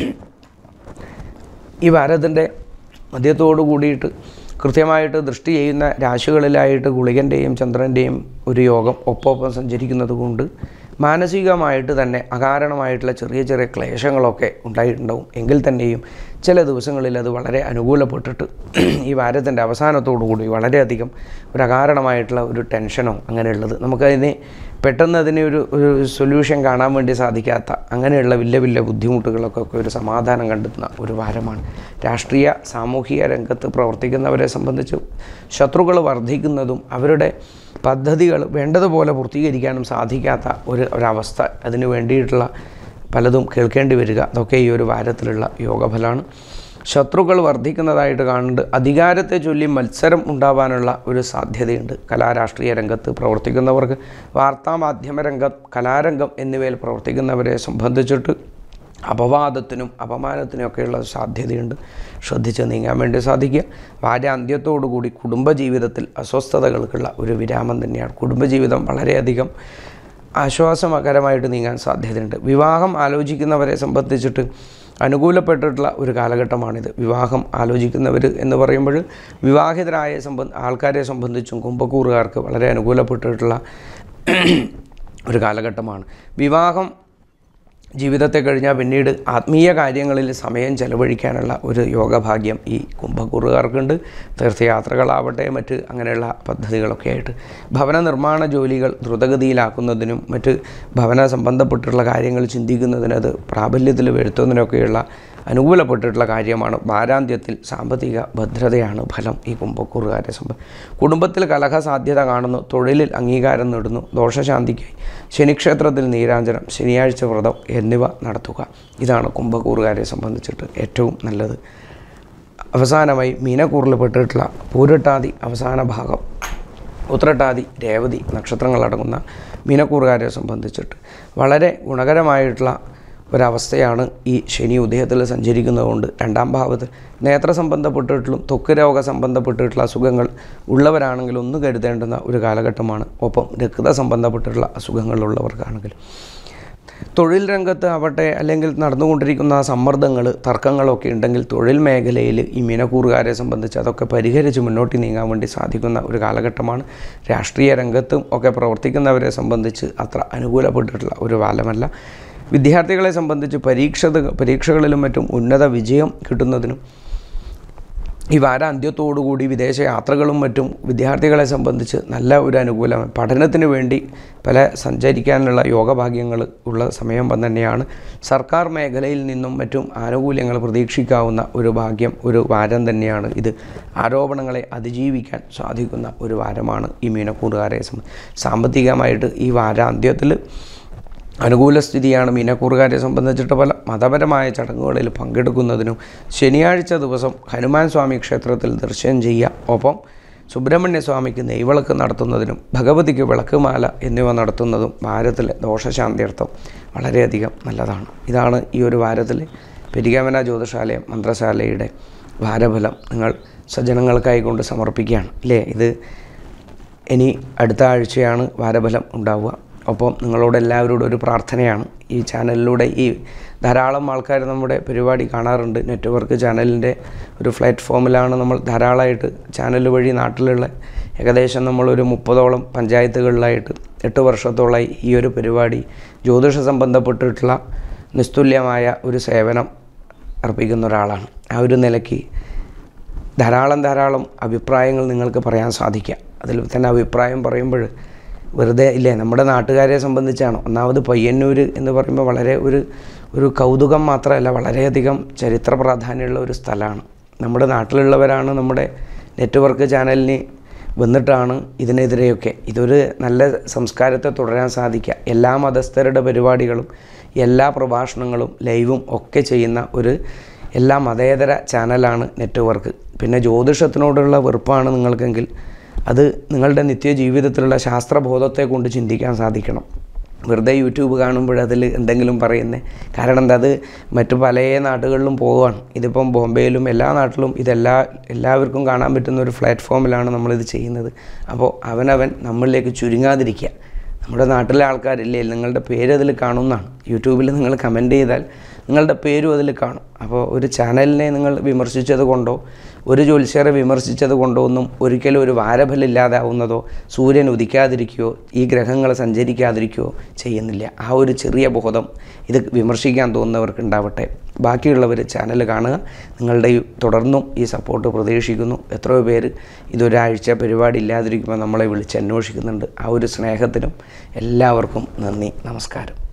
ഈ വാരത്തിൻ്റെ മധ്യത്തോടു കൂടിയിട്ട് കൃത്യമായിട്ട് ദൃഷ്ടി ചെയ്യുന്ന രാശികളിലായിട്ട് ഗുളികൻ്റെയും ചന്ദ്രൻ്റെയും ഒരു യോഗം ഒപ്പൊപ്പം സഞ്ചരിക്കുന്നത് കൊണ്ട് മാനസികമായിട്ട് തന്നെ അകാരണമായിട്ടുള്ള ചെറിയ ചെറിയ ക്ലേശങ്ങളൊക്കെ ഉണ്ടായിട്ടുണ്ടാവും എങ്കിൽ തന്നെയും ചില ദിവസങ്ങളിൽ അത് വളരെ അനുകൂലപ്പെട്ടിട്ട് ഈ വാരത്തിൻ്റെ അവസാനത്തോടു കൂടി വളരെയധികം ഒരു അകാരണമായിട്ടുള്ള ഒരു ടെൻഷനോ അങ്ങനെയുള്ളത് നമുക്കതിനെ പെട്ടെന്ന് അതിനെ ഒരു ഒരു സൊല്യൂഷൻ കാണാൻ വേണ്ടി സാധിക്കാത്ത അങ്ങനെയുള്ള വലിയ വലിയ ബുദ്ധിമുട്ടുകളൊക്കെ ഒക്കെ ഒരു സമാധാനം കണ്ടെത്തുന്ന ഒരു വാരമാണ് രാഷ്ട്രീയ സാമൂഹിക രംഗത്ത് പ്രവർത്തിക്കുന്നവരെ സംബന്ധിച്ച് ശത്രുക്കൾ വർദ്ധിക്കുന്നതും അവരുടെ പദ്ധതികൾ വേണ്ടതുപോലെ പൂർത്തീകരിക്കാനും സാധിക്കാത്ത ഒരു ഒരവസ്ഥ അതിന് വേണ്ടിയിട്ടുള്ള പലതും കേൾക്കേണ്ടി വരിക അതൊക്കെ ഈ ഒരു വാരത്തിലുള്ള യോഗഫലമാണ് ശത്രുക്കൾ വർദ്ധിക്കുന്നതായിട്ട് കാണുന്നുണ്ട് അധികാരത്തെ ചൊല്ലി മത്സരം ഉണ്ടാവാനുള്ള ഒരു സാധ്യതയുണ്ട് കലാരാഷ്ട്രീയ രംഗത്ത് പ്രവർത്തിക്കുന്നവർക്ക് വാർത്താമാധ്യമ രംഗം കലാരംഗം എന്നിവയിൽ പ്രവർത്തിക്കുന്നവരെ സംബന്ധിച്ചിട്ട് അപവാദത്തിനും അപമാനത്തിനുമൊക്കെയുള്ള സാധ്യതയുണ്ട് ശ്രദ്ധിച്ച് നീങ്ങാൻ വേണ്ടി സാധിക്കുക വാരാന്ത്യത്തോടുകൂടി കുടുംബജീവിതത്തിൽ അസ്വസ്ഥതകൾക്കുള്ള ഒരു വിരാമം തന്നെയാണ് കുടുംബജീവിതം വളരെയധികം ആശ്വാസകരമായിട്ട് നീങ്ങാൻ സാധ്യതയുണ്ട് വിവാഹം ആലോചിക്കുന്നവരെ സംബന്ധിച്ചിട്ട് അനുകൂലപ്പെട്ടിട്ടുള്ള ഒരു കാലഘട്ടമാണിത് വിവാഹം ആലോചിക്കുന്നവർ എന്ന് പറയുമ്പോൾ വിവാഹിതരായ സംബന്ധ ആൾക്കാരെ സംബന്ധിച്ചും കുംഭക്കൂറുകാർക്ക് വളരെ അനുകൂലപ്പെട്ടിട്ടുള്ള ഒരു കാലഘട്ടമാണ് വിവാഹം ജീവിതത്തെ കഴിഞ്ഞാൽ പിന്നീട് ആത്മീയ കാര്യങ്ങളിൽ സമയം ചെലവഴിക്കാനുള്ള ഒരു യോഗഭാഗ്യം ഈ കുംഭക്കൂറുകാർക്കുണ്ട് തീർത്ഥയാത്രകളാവട്ടെ മറ്റ് അങ്ങനെയുള്ള പദ്ധതികളൊക്കെ ആയിട്ട് ഭവന നിർമ്മാണ ജോലികൾ ദ്രുതഗതിയിലാക്കുന്നതിനും മറ്റ് ഭവന സംബന്ധപ്പെട്ടുള്ള കാര്യങ്ങൾ ചിന്തിക്കുന്നതിന് അത് പ്രാബല്യത്തിൽ വരുത്തുന്നതിനൊക്കെയുള്ള അനുകൂലപ്പെട്ടിട്ടുള്ള കാര്യമാണ് വാരാന്ത്യത്തിൽ സാമ്പത്തിക ഭദ്രതയാണ് ഫലം ഈ കുംഭക്കൂറുകാരെ സംബന്ധം കുടുംബത്തിൽ കലഹ സാധ്യത കാണുന്നു തൊഴിലിൽ അംഗീകാരം നേടുന്നു ദോഷശാന്തിക്കായി ശനിക്ഷേത്രത്തിൽ നീരാഞ്ജനം ശനിയാഴ്ച വ്രതം എന്നിവ നടത്തുക ഇതാണ് കുംഭക്കൂറുകാരെ സംബന്ധിച്ചിട്ട് ഏറ്റവും നല്ലത് അവസാനമായി മീനക്കൂറിൽ പെട്ടിട്ടുള്ള പൂരട്ടാതി അവസാന ഭാഗം ഉത്രട്ടാതി രേവതി നക്ഷത്രങ്ങളടങ്ങുന്ന മീനക്കൂറുകാരെ സംബന്ധിച്ചിട്ട് വളരെ ഗുണകരമായിട്ടുള്ള ഒരവസ്ഥയാണ് ഈ ശനി ഉദയത്തിൽ സഞ്ചരിക്കുന്നതുകൊണ്ട് രണ്ടാം ഭാവത്തിൽ നേത്ര സംബന്ധപ്പെട്ടിട്ടുള്ള ത്വക്ക് രോഗ സംബന്ധപ്പെട്ടിട്ടുള്ള അസുഖങ്ങൾ ഉള്ളവരാണെങ്കിൽ ഒന്ന് കരുതേണ്ടുന്ന ഒരു കാലഘട്ടമാണ് ഒപ്പം രക്ത സംബന്ധപ്പെട്ടിട്ടുള്ള അസുഖങ്ങളുള്ളവർക്കാണെങ്കിൽ തൊഴിൽ രംഗത്ത് ആവട്ടെ അല്ലെങ്കിൽ നടന്നുകൊണ്ടിരിക്കുന്ന സമ്മർദ്ദങ്ങൾ തർക്കങ്ങളൊക്കെ ഉണ്ടെങ്കിൽ തൊഴിൽ മേഖലയിൽ ഈ മീനക്കൂറുകാരെ സംബന്ധിച്ച് അതൊക്കെ പരിഹരിച്ച് മുന്നോട്ട് നീങ്ങാൻ വേണ്ടി സാധിക്കുന്ന ഒരു കാലഘട്ടമാണ് രാഷ്ട്രീയ രംഗത്തും ഒക്കെ പ്രവർത്തിക്കുന്നവരെ സംബന്ധിച്ച് അത്ര അനുകൂലപ്പെട്ടിട്ടുള്ള ഒരു കാലമല്ല വിദ്യാർത്ഥികളെ സംബന്ധിച്ച് പരീക്ഷ പരീക്ഷകളിലും മറ്റും ഉന്നത വിജയം കിട്ടുന്നതിനും ഈ വാരാന്ത്യത്തോടുകൂടി വിദേശ യാത്രകളും മറ്റും വിദ്യാർത്ഥികളെ സംബന്ധിച്ച് നല്ല ഒരു അനുകൂലമാണ് പഠനത്തിന് വേണ്ടി പല സഞ്ചരിക്കാനുള്ള യോഗഭാഗ്യങ്ങൾ ഉള്ള സമയം തന്നെയാണ് സർക്കാർ മേഖലയിൽ നിന്നും മറ്റും ആനുകൂല്യങ്ങൾ പ്രതീക്ഷിക്കാവുന്ന ഒരു ഭാഗ്യം ഒരു വാരം തന്നെയാണ് ഇത് ആരോപണങ്ങളെ അതിജീവിക്കാൻ സാധിക്കുന്ന ഒരു വാരമാണ് ഈ മീനക്കൂറുകാരെ സംബന്ധിച്ച് സാമ്പത്തികമായിട്ട് ഈ വാരാന്ത്യത്തിൽ അനുകൂല സ്ഥിതിയാണ് മീനക്കൂറുകാരെ സംബന്ധിച്ചിട്ട് പല മതപരമായ ചടങ്ങുകളിൽ പങ്കെടുക്കുന്നതിനും ശനിയാഴ്ച ദിവസം ഹനുമാൻ സ്വാമി ക്ഷേത്രത്തിൽ ദർശനം ചെയ്യുക ഒപ്പം സുബ്രഹ്മണ്യ സ്വാമിക്ക് നെയ്വിളക്ക് നടത്തുന്നതിനും ഭഗവതിക്ക് വിളക്കുമാല എന്നിവ നടത്തുന്നതും വാരത്തിലെ ദോഷശാന്തിയർത്ഥം വളരെയധികം നല്ലതാണ് ഇതാണ് ഈ ഒരു വാരത്തിലെ പെരികാമന ജ്യോതിഷാലയം മന്ത്രശാലയുടെ വാരഫലം നിങ്ങൾ സജ്ജനങ്ങൾക്കായി കൊണ്ട് സമർപ്പിക്കുകയാണ് അല്ലേ ഇത് ഇനി അടുത്ത ആഴ്ചയാണ് വാരഫലം ഉണ്ടാവുക ഒപ്പം നിങ്ങളോട് എല്ലാവരോടും ഒരു പ്രാർത്ഥനയാണ് ഈ ചാനലിലൂടെ ഈ ധാരാളം ആൾക്കാർ നമ്മുടെ പരിപാടി കാണാറുണ്ട് നെറ്റ്വർക്ക് ചാനലിൻ്റെ ഒരു പ്ലാറ്റ്ഫോമിലാണ് നമ്മൾ ധാരാളമായിട്ട് ചാനൽ വഴി നാട്ടിലുള്ള ഏകദേശം നമ്മളൊരു മുപ്പതോളം പഞ്ചായത്തുകളിലായിട്ട് എട്ട് വർഷത്തോളമായി ഈ ഒരു പരിപാടി ജ്യോതിഷ സംബന്ധപ്പെട്ടിട്ടുള്ള നിസ്തുല്യമായ ഒരു സേവനം അർപ്പിക്കുന്ന ഒരാളാണ് ആ ഒരു നിലയ്ക്ക് ധാരാളം ധാരാളം അഭിപ്രായങ്ങൾ നിങ്ങൾക്ക് പറയാൻ സാധിക്കുക അതിൽ തന്നെ അഭിപ്രായം പറയുമ്പോൾ വെറുതെ ഇല്ലേ നമ്മുടെ നാട്ടുകാരെ സംബന്ധിച്ചാണ് ഒന്നാമത് പയ്യന്നൂർ എന്ന് പറയുമ്പോൾ വളരെ ഒരു ഒരു കൗതുകം മാത്രമല്ല വളരെയധികം ചരിത്ര പ്രാധാന്യമുള്ള ഒരു സ്ഥലമാണ് നമ്മുടെ നാട്ടിലുള്ളവരാണ് നമ്മുടെ നെറ്റ്വർക്ക് ചാനലിന് വന്നിട്ടാണ് ഇതിനെതിരെയൊക്കെ ഇതൊരു നല്ല സംസ്കാരത്തെ തുടരാൻ സാധിക്കുക എല്ലാ മതസ്ഥരുടെ പരിപാടികളും എല്ലാ പ്രഭാഷണങ്ങളും ലൈവും ഒക്കെ ചെയ്യുന്ന ഒരു എല്ലാ മതേതര ചാനലാണ് നെറ്റ്വർക്ക് പിന്നെ ജ്യോതിഷത്തിനോടുള്ള വെറുപ്പാണ് നിങ്ങൾക്കെങ്കിൽ അത് നിങ്ങളുടെ നിത്യജീവിതത്തിലുള്ള ശാസ്ത്രബോധത്തെ കൊണ്ട് ചിന്തിക്കാൻ സാധിക്കണം വെറുതെ യൂട്യൂബ് കാണുമ്പോൾ അതിൽ എന്തെങ്കിലും പറയുന്നത് കാരണം എന്താ അത് മറ്റു പല നാടുകളിലും പോവുകയാണ് ഇതിപ്പം ബോംബെയിലും എല്ലാ നാട്ടിലും ഇതെല്ലാ എല്ലാവർക്കും കാണാൻ പറ്റുന്ന ഒരു പ്ലാറ്റ്ഫോമിലാണ് നമ്മളിത് ചെയ്യുന്നത് അപ്പോൾ അവനവൻ നമ്മളിലേക്ക് ചുരുങ്ങാതിരിക്കുക നമ്മുടെ നാട്ടിലെ ആൾക്കാരില്ലേ നിങ്ങളുടെ പേര് അതിൽ കാണുന്നതാണ് യൂട്യൂബിൽ നിങ്ങൾ കമൻറ്റ് ചെയ്താൽ നിങ്ങളുടെ പേരും അതിൽ കാണും അപ്പോൾ ഒരു ചാനലിനെ നിങ്ങൾ വിമർശിച്ചത് കൊണ്ടോ ഒരു ജ്യോത്സ്യരെ വിമർശിച്ചത് കൊണ്ടോ ഒന്നും ഒരിക്കലും ഒരു വാരഫലം ഇല്ലാതാവുന്നതോ സൂര്യൻ ഉദിക്കാതിരിക്കുകയോ ഈ ഗ്രഹങ്ങൾ സഞ്ചരിക്കാതിരിക്കുകയോ ചെയ്യുന്നില്ല ആ ഒരു ചെറിയ ബോധം ഇത് വിമർശിക്കാൻ തോന്നുന്നവർക്ക് ഉണ്ടാവട്ടെ ബാക്കിയുള്ളവർ ചാനൽ കാണുക നിങ്ങളുടെ ഈ തുടർന്നും ഈ സപ്പോർട്ട് പ്രതീക്ഷിക്കുന്നു എത്രയോ പേര് ഇതൊരാഴ്ച പരിപാടി ഇല്ലാതിരിക്കുമ്പോൾ നമ്മളെ വിളിച്ച് അന്വേഷിക്കുന്നുണ്ട് ആ ഒരു സ്നേഹത്തിനും എല്ലാവർക്കും നന്ദി നമസ്കാരം